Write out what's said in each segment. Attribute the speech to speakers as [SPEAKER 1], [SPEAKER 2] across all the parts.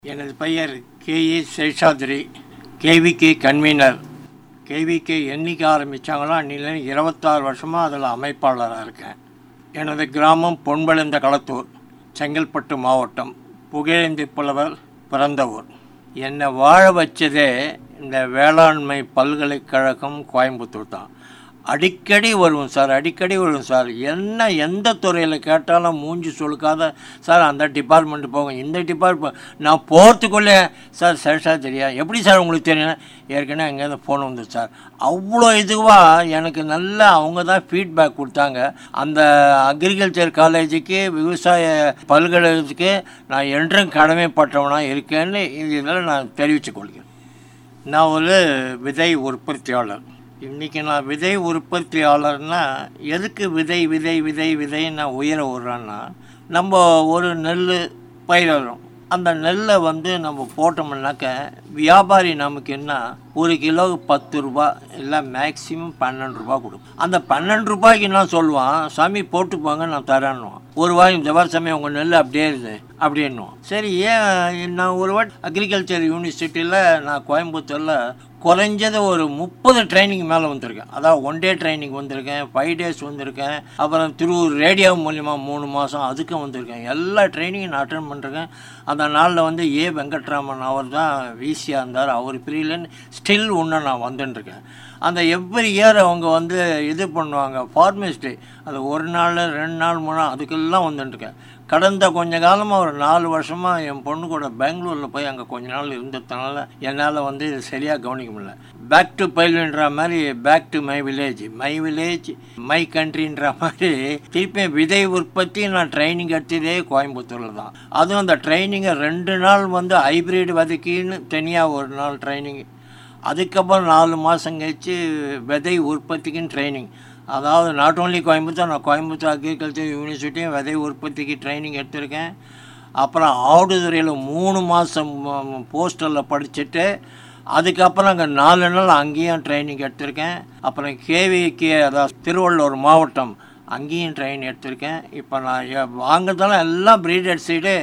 [SPEAKER 1] எனது பெயர் K A Seshadri KVK convener KVK என்னைக்கு ஆரம்பித்தாங்களோ அன்னில இருபத்தாறு வருஷமாக அதில் அமைப்பாளராக இருக்கேன் எனது கிராமம் பொன்பெழுந்த களத்தூர் செங்கல்பட்டு மாவட்டம் புகழேந்தி புலவர் பிறந்த ஊர் என்னை வாழ வச்சதே இந்த வேளாண்மை பல்கலைக்கழகம் கோயம்புத்தூர் தான் அடிக்கடி வருவோம் சார் அடிக்கடி வருவோம் சார் என்ன எந்த துறையில் கேட்டாலும் மூஞ்சி சொலுக்காத சார் அந்த டிபார்ட்மெண்ட் போங்க இந்த டிபார்ட்மெண்ட் நான் போகிறதுக்குள்ளே சார் சரிசா தெரியா எப்படி சார் உங்களுக்கு தெரியும் ஏற்கனவே அங்கேருந்து ஃபோன் வந்து சார் அவ்வளோ இதுவாக எனக்கு நல்ல அவங்க தான் ஃபீட்பேக் கொடுத்தாங்க அந்த அக்ரிகல்ச்சர் காலேஜுக்கு விவசாய பல்கலைக்கழகத்துக்கு நான் என்றும் கடமைப்பட்டவனாக இருக்கேன்னு இதில் நான் தெரிவித்துக் கொள்கிறேன் நான் ஒரு விதை உற்பத்தியாளர் இன்றைக்கி நான் விதை உற்பத்தியாளர்னா எதுக்கு விதை விதை விதை விதை நான் உயர விட்றேன்னா நம்ம ஒரு நெல் பயிரிடுறோம் அந்த நெல்லை வந்து நம்ம போட்டோம்னாக்க வியாபாரி நமக்கு என்ன ஒரு கிலோவுக்கு பத்து ரூபா இல்லை மேக்ஸிமம் பன்னெண்டு ரூபா கொடுக்கும் அந்த பன்னெண்டு ரூபாய்க்கு என்ன சொல்லுவான் சாமி போட்டு போங்க நான் தரேன்னுவான் ஒரு வாய் இந்த வாரம் சாமி உங்கள் நெல் அப்படியே இருக்குது அப்படின்னுவான் சரி ஏன் நான் ஒரு வாட்டி அக்ரிகல்ச்சர் யூனிவர்சிட்டியில் நான் கோயம்புத்தூரில் குறைஞ்சது ஒரு முப்பது ட்ரைனிங் மேலே வந்திருக்கேன் அதாவது ஒன் டே ட்ரைனிங் வந்திருக்கேன் ஃபைவ் டேஸ் வந்திருக்கேன் அப்புறம் திருவூர் ரேடியோ மூலிமா மூணு மாதம் அதுக்கும் வந்திருக்கேன் எல்லா ட்ரைனிங்கும் நான் அட்டன் பண்ணிருக்கேன் அந்த நாளில் வந்து ஏ வெங்கட்ராமன் அவர் தான் விசியாக இருந்தார் அவர் பிரியிலன்னு ஸ்டில் இன்னும் நான் வந்துட்டுருக்கேன் அந்த எவ்ரி இயர் அவங்க வந்து இது பண்ணுவாங்க ஃபார்மர்ஸ் டே அது ஒரு நாள் ரெண்டு நாள் மூணு நாள் அதுக்கெல்லாம் வந்துட்டுருக்கேன் கடந்த கொஞ்ச காலமாக ஒரு நாலு வருஷமாக என் பொண்ணு கூட பெங்களூரில் போய் அங்கே கொஞ்ச நாள் இருந்ததுனால என்னால் வந்து இது சரியாக கவனிக்க முடியல பேக் டு பயில்ன்ற மாதிரி back to my village my village my கண்ட்ரின்ற மாதிரி திருப்பி விதை உற்பத்தி நான் ட்ரைனிங் எடுத்ததே கோயம்புத்தூரில் தான் அதுவும் அந்த ட்ரைனிங்கை ரெண்டு நாள் வந்து ஹைப்ரிட் விதைக்கின்னு தனியாக ஒரு நாள் ட்ரைனிங் அதுக்கப்புறம் நாலு மாதம் கழிச்சு விதை உற்பத்திக்குன்னு ட்ரைனிங் அதாவது நாட் ஓன்லி கோயம்புத்தூர் நான் கோயம்புத்தூர் அக்ரிகல்ச்சர் யூனிவர்சிட்டியும் விதை உற்பத்திக்கு ட்ரைனிங் எடுத்திருக்கேன் அப்புறம் ஆடுதுறையில் மூணு மாதம் போஸ்டரில் படிச்சுட்டு அதுக்கப்புறம் அங்கே நாலு நாள் அங்கேயும் ட்ரைனிங் எடுத்திருக்கேன் அப்புறம் கேவிக்கு அதாவது திருவள்ளூர் மாவட்டம் அங்கேயும் ட்ரைனிங் எடுத்திருக்கேன் இப்போ நான் வாங்குறதெல்லாம் எல்லாம் பிரீடட் சைடு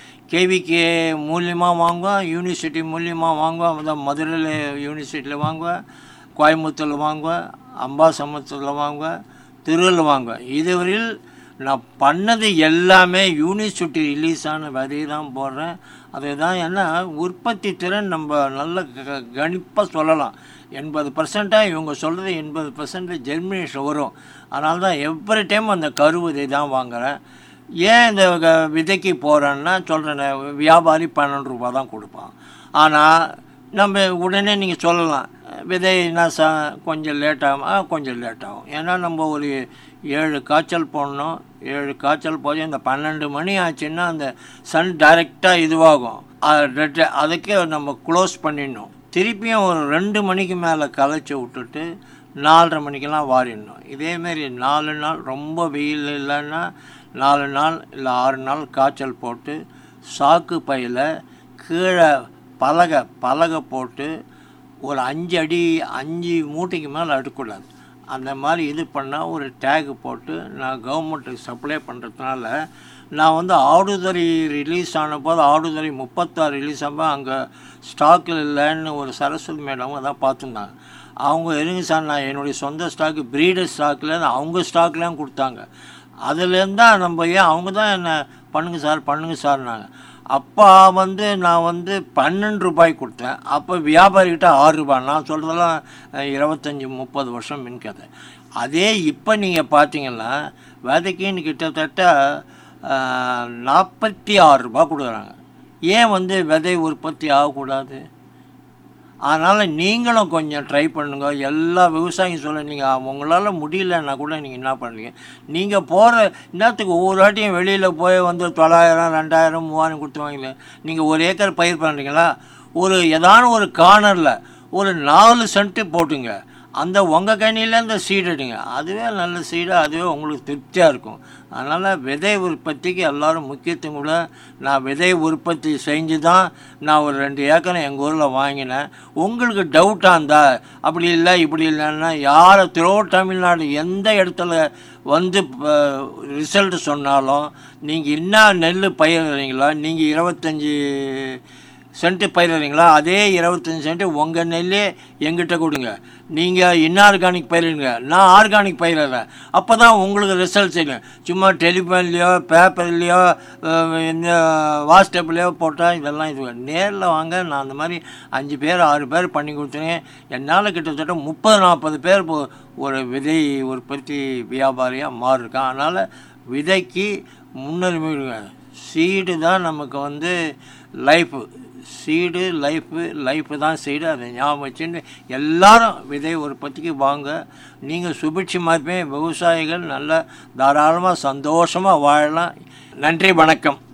[SPEAKER 1] கேவிகே மூலியமாக வாங்குவேன் யூனிவர்சிட்டி மூலியமாக வாங்குவேன் அதான் மதுரையில் யூனிவர்சிட்டியில் வாங்குவேன் கோயம்புத்தூரில் வாங்குவேன் அம்பாசமுத்திரத்தில் வாங்குவேன் திருவள்ளுவர் வாங்குவேன் இதுவரையில் நான் பண்ணது எல்லாமே யூனிவர்சிட்டி ரிலீஸ் ஆன விதையை தான் போடுறேன் அதுதான் ஏன்னா உற்பத்தி திறன் நம்ம நல்ல க- கணிப்பாக சொல்லலாம் எண்பது பர்சண்ட்டாக இவங்க சொல்கிறது எண்பது பர்சன்ட் ஜெர்மினேஷன் வரும் அதனால தான் எவ்ரி டைம் அந்த கருவிதை தான் வாங்குகிறேன் ஏன் இந்த க- விதைக்கு போகிறேன்னா சொல்கிறேன் வியாபாரி பன்னெண்டு ரூபா தான் கொடுப்பான் ஆனால் நம்ம உடனே நீங்கள் சொல்லலாம் விதை என்ன சா கொஞ்சம் லேட் ஆகும் ஆ, கொஞ்சம் லேட் ஆகும் ஏன்னா நம்ம ஒரு ஏழு காய்ச்சல் போடணும் ஏழு காய்ச்சல் போய் இந்த பன்னெண்டு மணி ஆச்சுன்னா அந்த சன் டைரெக்டாக இதுவாகும் அது ரெட்டு- அதுக்கே நம்ம க்ளோஸ் பண்ணிடணும் திருப்பியும் ஒரு ரெண்டு மணிக்கு மேலே கலைச்சி விட்டுட்டு நாலரை மணிக்கெல்லாம் வாரிடணும் இதேமாரி நாலு நாள் ரொம்ப வெயில் இல்லைன்னா நாலு நாள் இல்லை ஆறு நாள் காய்ச்சல் போட்டு சாக்கு பையில் கீழே பலகை பலகை போட்டு ஒரு அஞ்சு அடி அஞ்சு மூட்டைக்கு மேலே அடுக்கூடாது அந்த மாதிரி இது பண்ணால் ஒரு டேகு போட்டு நான் கவர்மெண்ட்டுக்கு சப்ளை பண்ணுறதுனால நான் வந்து ஆடுதுறை ரிலீஸ் ஆன போது ஆடுதுறை முப்பத்தாறு ரிலீஸ் ஆகும்போது அங்கே ஸ்டாக்கில் இல்லைன்னு ஒரு சரஸ்வதி மேடம் அதான் பார்த்துருந்தாங்க அவங்க இருங்க சார் நான் என்னுடைய சொந்த ஸ்டாக்கு பிரீடர் ஸ்டாக்கில் அவங்க ஸ்டாக்லாம் கொடுத்தாங்க அதுலேருந்து தான் நம்ம ஏன் அவங்க தான் என்ன பண்ணுங்க சார் பண்ணுங்க சார்னாங்க அப்போ வந்து நான் வந்து பன்னெண்டு ரூபாய் கொடுத்தேன் அப்போ வியாபாரிகிட்ட ஆறு ரூபாய் நான் சொல்கிறதெல்லாம் அஹ், இருபத்தஞ்சி முப்பது வருஷம் மின் கதை அதே இப்போ நீங்கள் பார்த்தீங்கன்னா விதைக்குன்னு கிட்டத்தட்ட அஹ், நாற்பத்தி ஆறு ரூபாய் கொடுக்குறாங்க ஏன் வந்து விதை உற்பத்தி ஆகக்கூடாது அதனால் நீங்களும் கொஞ்சம் ட்ரை பண்ணுங்க எல்லா விவசாயியும் சொல்ல நீங்கள் உங்களால் முடியலன்னா கூட நீங்கள் என்ன பண்ணுறீங்க நீங்கள் போகிற இன்னத்துக்கு ஒவ்வொரு வாட்டியும் வெளியில் போய் வந்து தொள்ளாயிரம் ரெண்டாயிரம் மூவாயிரம் கொடுத்து வாங்கல நீங்கள் ஒரு ஏக்கர் பயிர் பண்ணுறீங்களா ஒரு ஏதான ஒரு கார்னரில் ஒரு நாலு சென்ட்டு போட்டுங்க அந்த உங்கள் கனியில் இந்த சீடு எடுங்க அதுவே நல்ல சீடு அதுவே உங்களுக்கு திருப்தியாக இருக்கும் அதனால் விதை உற்பத்திக்கு எல்லாரும் முக்கியத்துவம் கூட நான் விதை உற்பத்தி செஞ்சு தான் நான் ஒரு ரெண்டு ஏக்கரை எங்கள் ஊரில் வாங்கினேன் உங்களுக்கு டவுட்டாக இருந்தா அப்படி இல்லை இப்படி இல்லைன்னா யாரை த்ரோ தமிழ்நாடு எந்த இடத்துல வந்து ரிசல்ட் சொன்னாலும் நீங்கள் என்ன நெல் பயிரிடுறீங்களோ நீங்கள் இருபத்தஞ்சி சென்ட்டு பயிரிடுறீங்களா அதே இருபத்தஞ்சி சென்ட்டு உங்கள் நெல்லே எங்கிட்ட கொடுங்க நீங்கள் இன்ஆர்கானிக் பயிரிடுங்க நான் ஆர்கானிக் பயிரிடுறேன் அப்போ தான் உங்களுக்கு ரிசல்ட் தெரியும் சும்மா டெலிஃபோன்லேயோ பேப்பர்லேயோ இந்த வாட்ஸ்அப்லேயோ போட்டால் இதெல்லாம் இது நேரில் வாங்க நான் அந்த மாதிரி அஞ்சு பேர் ஆறு பேர் பண்ணி கொடுத்துருக்கேன் என்னால் கிட்டத்தட்ட முப்பது நாற்பது பேர் இப்போ ஒரு விதை உற்பத்தி வியாபாரியாக மாறிருக்கான் அதனால் விதைக்கு முன்னுரிமை கொடுங்க. சீடு தான் நமக்கு வந்து லைஃபு சீடு லைஃபு லைஃபு தான் சீடு அதை ஞாபகம் வச்சுட்டு எல்லாரும் விதை உற்பத்திக்கு வாங்க நீங்கள் சுபிட்சமாக இருப்பேன் விவசாயிகள் நல்ல தாராளமாக சந்தோஷமாக வாழலாம் நன்றி வணக்கம்